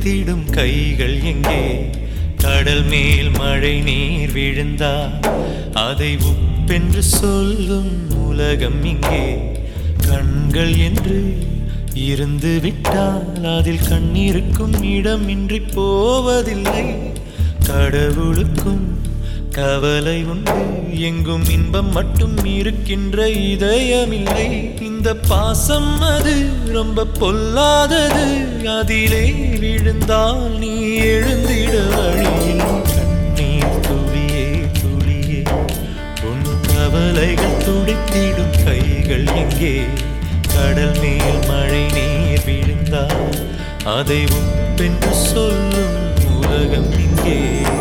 துடைத்திடும் கைகள் எங்கே கடல் மேல் மழை நீர் விழுந்தால் அதை உப்பென்று சொல்லும் உலகம் இங்கே கண்கள் என்று இருந்து விட்டால் அதில் கண்ணீருக்கும் இடமின்றி போவதில்லை கடவுளுக்கும் கவலை உண்டு எங்கும் இன்பம் மட்டும் இருக்கின்ற இதயமில்லை இந்த பாசம் அது ரொம்ப பொல்லாதது அதிலே விழுந்தால் நீ எழுந்திட வழியில் கண்ணீர் துளியே துளியே உன் கவலைகள் துடைத்திடும் கைகள் எங்கே கடல் மேல் மழை நீர் விழுந்தால் அதை உப்பென்று சொல்லும் உலகம் இங்கே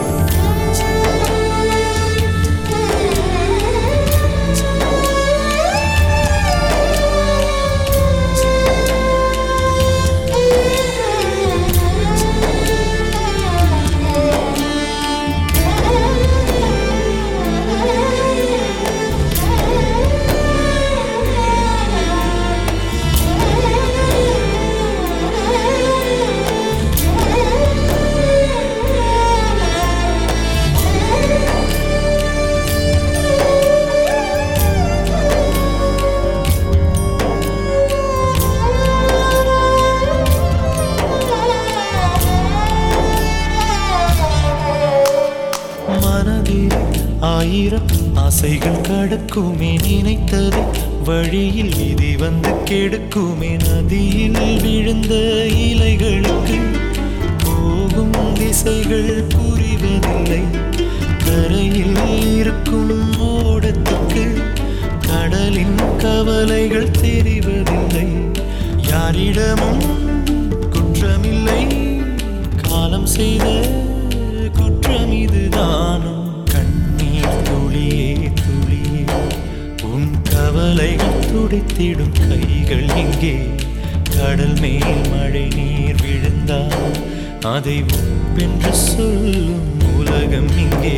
மனதில் ஆயிரம் ஆசைகள் கடக்குமே நினைத்தது வழியில் விதி வந்து கெடுக்குமே நதியில் விழுந்த இலைகளுக்கு போகும் திசைகள் புரிவதில்லை கரையில் இருக்கும் ஓடத்துக்கு கடலின் கவலைகள் தெரிவதில்லை யாரிடமும் குற்றமில்லை காலம் செய்த குற்றம் இதுதானும் கண்ணீர் துளியே துளியே உன் கவலைகள் துடைத்திடும் கைகள் எங்கே கடல் மேல் மழை நீர் விழுந்தால் அதை உப்பென்று சொல்லும் உலகம் இங்கே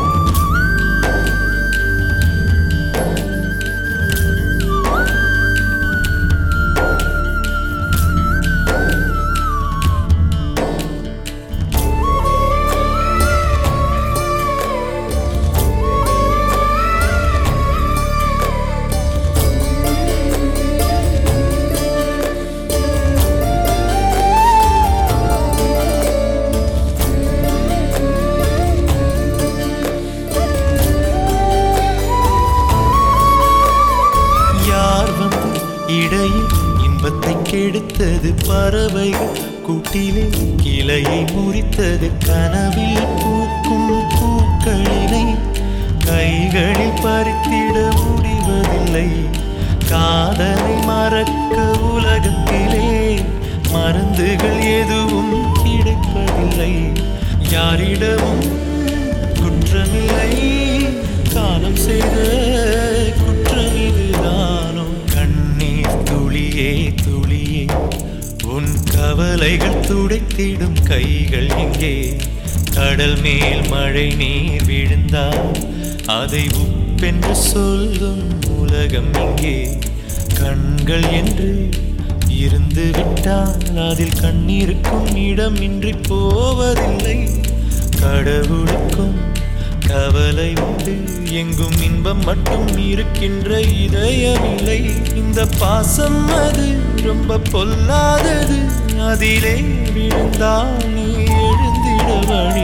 யார் வந்து இடையில் இன்பத்தை கெடுத்தது பறவைகள் கூட்டிலே கிளையை முறித்தது கனவில் பூக்கும் பூக்களினை கைகளில் பறித்திட முடிவதில்லை காதலை மறக்க உலகத்திலே மருந்துகள் எதுவும் கிடைப்பதில்லை யாரிடமும் குற்றமில்லை காலம் செய்த குற்றம் இதுதானோ கண்ணீர் துளியே துளியே உன் கவலைகள் துடைத்திடும் கைகள் எங்கே கடல் மேல் மழை நீர் விழுந்தால் அதை உப்பென்று சொல்லும் உலகம் இங்கே கண்கள் என்று இருந்து விட்டால் அதில் கண்ணீருக்கும் இடமின்றி போவதில்லை கடவுளுக்கும் கவலை உண்டு எங்கும் இன்பம் மட்டும் இருக்கின்ற இதயமில்லை இந்த பாசம் அது ரொம்ப பொல்லாதது அதிலே விழுந்தால் நீ எழுந்திட வழி